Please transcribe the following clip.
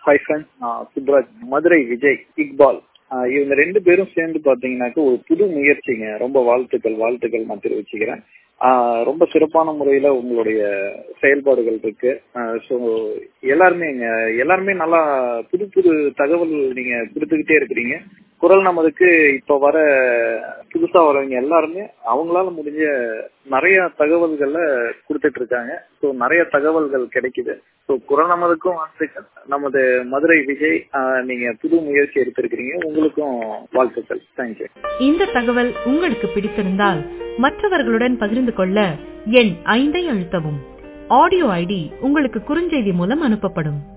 hyphen Subraj Madurai Vijay Iqbal ஆஹ் இவங்க ரெண்டு பேரும் சேர்ந்து பாத்தீங்கன்னாக்க ஒரு புது முயற்சிங்க ரொம்ப வாழ்த்துக்கள் வாழ்த்துக்கள் நான் தெரிவிச்சுக்கிறேன் ஆஹ் ரொம்ப சிறப்பான முறையில உங்களுடைய செயல்பாடுகள் இருக்கு ஸோ எல்லாருமே எல்லாருமே நல்லா புது புது தகவல் நீங்க கொடுத்துக்கிட்டே இருக்கிறீங்க குரல் நமதுக்கு இப்ப வர புதுசா வரவங்க எல்லாருமே அவங்களால முடிஞ்ச நிறைய தகவல்களை கொடுத்துட்டு இருக்காங்க ஸோ நிறைய தகவல்கள் கிடைக்குது ஸோ குரல் நமதுக்கும் வாழ்த்துக்கள் நமது மதுரை விஜய் ஆஹ் நீங்க புது முயற்சி எடுத்திருக்கிறீங்க உங்களுக்கும் வாழ்த்துக்கள் தேங்க்யூ இந்த தகவல் உங்களுக்கு பிடித்திருந்தால் மற்றவர்களுடன் பகிர்ந்து கொள்ள எண் ஐந்தை அழுத்தவும் ஆடியோ ஐடி உங்களுக்கு குறுஞ்செய்தி மூலம் அனுப்பப்படும்